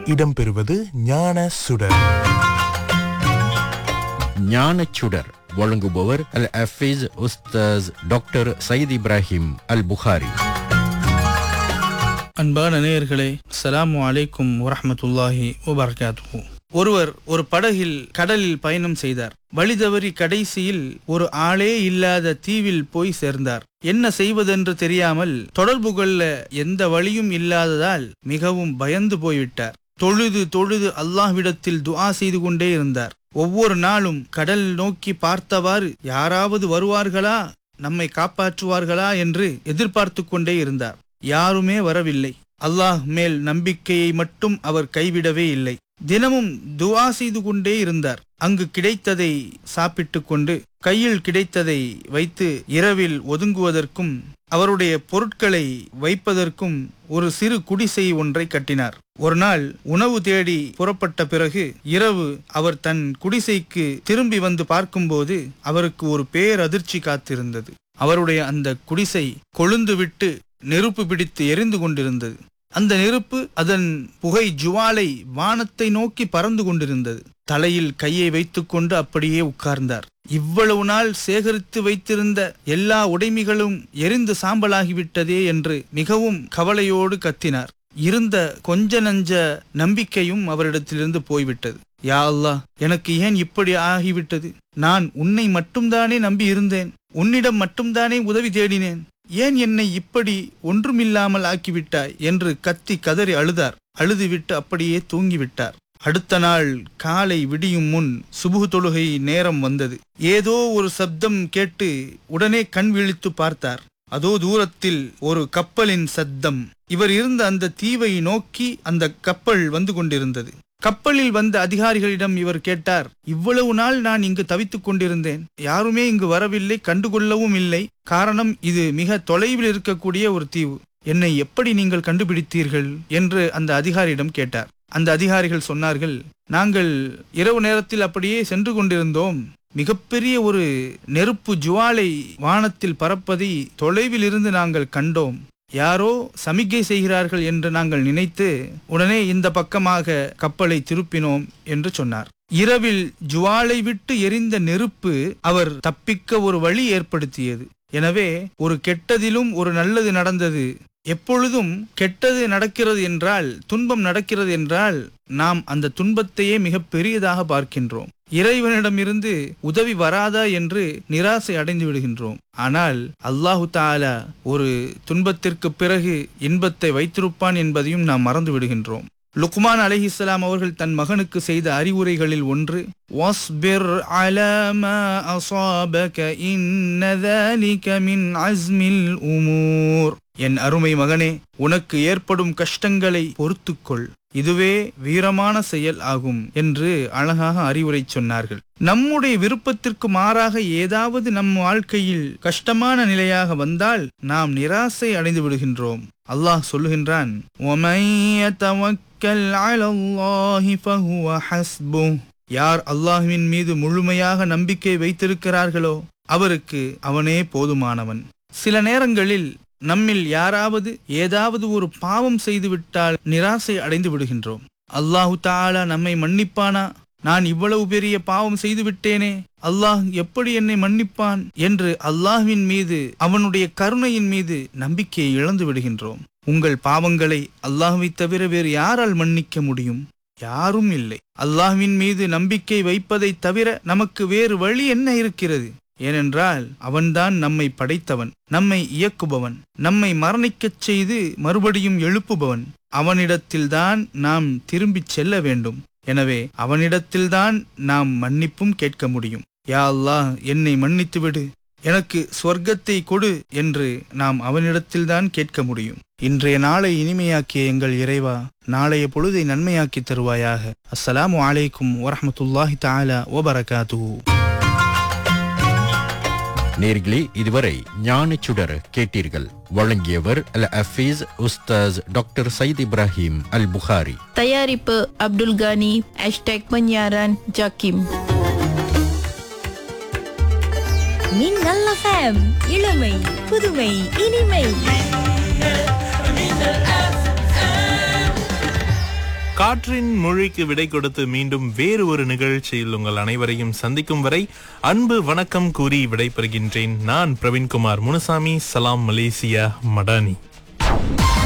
இடம்பெறுவது ஞான சுடர் ஞானச்சுடர் வழங்குபவர் அல் அஃபீஸ் உஸ்தாஸ் டாக்டர் சயீத் இப்ராஹிம் அல் புகாரி அன்பான நேயர்களே அஸ்ஸலாமு அலைக்கும் வரஹ்மத்துல்லாஹி வபரகாத்துஹு ஒருவர் ஒரு படகில் கடலில் பயணம் செய்தார் வழி தவறி கடைசியில் ஒரு ஆளே இல்லாத தீவில் போய் சேர்ந்தார் என்ன செய்வதென்று தெரியாமல் தொடர்பு கொள்ள எந்த வழியும் இல்லாததால் மிகவும் பயந்து போய்விட்டார் தொழுது தொழுது அல்லாஹ்விடத்தில் துஆ செய்து கொண்டே இருந்தார் ஒவ்வொரு நாளும் கடல் நோக்கி பார்த்தவாறு யாராவது வருவார்களா நம்மை காப்பாற்றுவார்களா என்று எதிர்பார்த்து கொண்டே இருந்தார் யாருமே வரவில்லை அல்லாஹ் மேல் நம்பிக்கையை மட்டும் அவர் கைவிடவே இல்லை தினமும் துஆ செய்து கொண்டே இருந்தார் அங்கு கிடைத்ததை சாப்பிட்டு கொண்டு கையில் கிடைத்ததை வைத்து இரவில் ஒதுங்குவதற்கும் அவருடைய பொருட்களை வைப்பதற்கும் ஒரு சிறு குடிசை ஒன்றை கட்டினார் ஒரு நாள் உணவு தேடி புறப்பட்ட பிறகு இரவு அவர் தன் குடிசைக்கு திரும்பி வந்து பார்க்கும்போது அவருக்கு ஒரு பேரதிர்ச்சி காத்திருந்தது அவருடைய அந்த குடிசை கொழுந்து விட்டு நெருப்பு பிடித்து எரிந்து கொண்டிருந்தது அந்த நெருப்பு அதன் புகை ஜுவாலை வானத்தை நோக்கி பறந்து கொண்டிருந்தது தலையில் கையை வைத்துக்கொண்டு அப்படியே உட்கார்ந்தார் இவ்வளவு நாள் சேகரித்து வைத்திருந்த எல்லா உடைமைகளும் எரிந்து சாம்பலாகிவிட்டதே என்று மிகவும் கவலையோடு கத்தினார் இருந்த கொஞ்ச நஞ்ச நம்பிக்கையும் அவரிடத்திலிருந்து போய்விட்டது யா அல்லாஹ் எனக்கு ஏன் இப்படி ஆகிவிட்டது நான் உன்னை மட்டும்தானே நம்பி இருந்தேன் உன்னிடம் மட்டும்தானே உதவி தேடினேன் ஏன் என்னை இப்படி ஒன்றுமில்லாமல் ஆக்கிவிட்டாய் என்று கத்தி கதறி அழுதார் அழுதுவிட்டு அப்படியே தூங்கிவிட்டார் அடுத்த நாள் காலை விடியும் முன் சுபுகு தொழுகை நேரம் வந்தது ஏதோ ஒரு சப்தம் கேட்டு உடனே கண் விழித்து பார்த்தார் அதோ தூரத்தில் ஒரு கப்பலின் சத்தம் இவர் இருந்த அந்த தீவை நோக்கி அந்த கப்பல் வந்து கொண்டிருந்தது கப்பலில் வந்த அதிகாரிகளிடம் இவர் கேட்டார் இவ்வளவு நாள் நான் இங்கு தவித்துக் கொண்டிருந்தேன் யாருமே இங்கு வரவில்லை கண்டுகொள்ளவும் இல்லை காரணம் இது மிக தொலைவில் இருக்கக்கூடிய ஒரு தீவு என்னை எப்படி நீங்கள் கண்டுபிடித்தீர்கள் என்று அந்த அதிகாரியிடம் கேட்டார் அந்த அதிகாரிகள் சொன்னார்கள் நாங்கள் இரவு நேரத்தில் அப்படியே சென்று கொண்டிருந்தோம் மிகப்பெரிய ஒரு நெருப்பு ஜுவாலை வானத்தில் பறப்பதை தொலைவில் இருந்து நாங்கள் கண்டோம் யாரோ சமிக்கை செய்கிறார்கள் என்று நாங்கள் நினைத்து உடனே இந்த பக்கமாக கப்பலை திருப்பினோம் என்று சொன்னார் இரவில் ஜுவாலை விட்டு எரிந்த நெருப்பு அவர் தப்பிக்க ஒரு வழி ஏற்படுத்தியது எனவே ஒரு கெட்டதிலும் ஒரு நல்லது நடந்தது எப்பொழுதும் கெட்டது நடக்கிறது என்றால் துன்பம் நடக்கிறது என்றால் நாம் அந்த துன்பத்தையே மிக பெரியதாக பார்க்கின்றோம் இறைவனிடமிருந்து உதவி வராதா என்று நிராசை அடைந்து விடுகின்றோம் ஆனால் அல்லாஹு தாலா ஒரு துன்பத்திற்கு பிறகு இன்பத்தை வைத்திருப்பான் என்பதையும் நாம் மறந்து விடுகின்றோம் லுக்மான் அலைஹிஸ்ஸலாம் அவர்கள் தன் மகனுக்கு செய்த அறிவுரைகளில் ஒன்று வாஸ்பிர் அலா மா அஸாபக இன்ன ذلك மின் அஸ்மில் உமூர் என் அருமை மகனே உனக்கு ஏற்படும் கஷ்டங்களை பொறுத்துக்கொள் இதுவே வீரமான செயல் ஆகும் என்று அழகாக அறிவுரை சொன்னார்கள் நம்முடைய விருப்பத்திற்கு மாறாக ஏதாவது நம் வாழ்க்கையில் கஷ்டமான நிலையாக வந்தால் நாம் நிராசை அடைந்து விடுகின்றோம் அல்லாஹ் சொல்லுகின்றான் "وَمَن يَتَوَكَّلْ عَلَى اللَّهِ فَهُوَ حَسْبُهُ." யார் அல்லாஹ்வின் மீது முழுமையாக நம்பிக்கை வைத்திருக்கிறார்களோ அவருக்கு அவனே போதுமானவன் சில நேரங்களில் நம்மில் யாராவது ஏதாவது ஒரு பாவம் செய்துவிட்டால் நிராசை அடைந்து விடுகின்றோம் அல்லாஹு தாலா நம்மை மன்னிப்பானா நான் இவ்வளவு பெரிய பாவம் செய்து விட்டேனே அல்லாஹ் எப்படி என்னை மன்னிப்பான் என்று அல்லாஹ்வின் மீது அவனுடைய கருணையின் மீது நம்பிக்கையை இழந்து விடுகின்றோம் உங்கள் பாவங்களை அல்லாஹ்வை தவிர வேறு யாரால் மன்னிக்க முடியும் யாரும் இல்லை அல்லாஹ்வின் மீது நம்பிக்கை வைப்பதை தவிர நமக்கு வேறு வழி என்ன இருக்கிறது ஏனென்றால் அவன்தான் நம்மை படைத்தவன் நம்மை இயக்குபவன் நம்மை மரணிக்கச் செய்து மறுபடியும் எழுப்புபவன் அவனிடத்தில்தான் நாம் திரும்பிச் செல்ல வேண்டும் எனவே அவனிடத்தில்தான் நாம் மன்னிப்பும் கேட்க முடியும் யா அல்லாஹ் என்னை மன்னித்து விடு எனக்கு சொர்க்கத்தை கொடு என்று நாம் அவனிடத்தில்தான் கேட்க முடியும் இன்றைய நாளை இனிமையாக்கிய எங்கள் இறைவா நாளைய பொழுதை நன்மையாக்கி தருவாயாக அஸ்ஸலாமு அலைக்கும் வரஹ்மத்துல்லாஹி தஆலா வபரகாத்துஹு நேர்களே இதுவரை ஞானச்சுடர் கேட்டீர்கள் வழங்கியவர் அல் அஃபீஸ் உஸ்தாஸ் டாக்டர் சயீத் இப்ராஹிம் அல் புகாரி தயாரிப்பு அப்துல் கானி ஹேஷ்டேக் பன்யாரான் ஜாக்கிம் மின்னல் எஃப்எம் இளமை புதுமை இனிமை காற்றின் மொழிக்கு விடை கொடுத்து மீண்டும் வேறு ஒரு நிகழ்ச்சியில் உங்கள் அனைவரையும் சந்திக்கும் வரை அன்பு வணக்கம் கூறி விடைபெறுகின்றேன் நான் பிரவீன்குமார் முனுசாமி சலாம் மலேசியா மடானி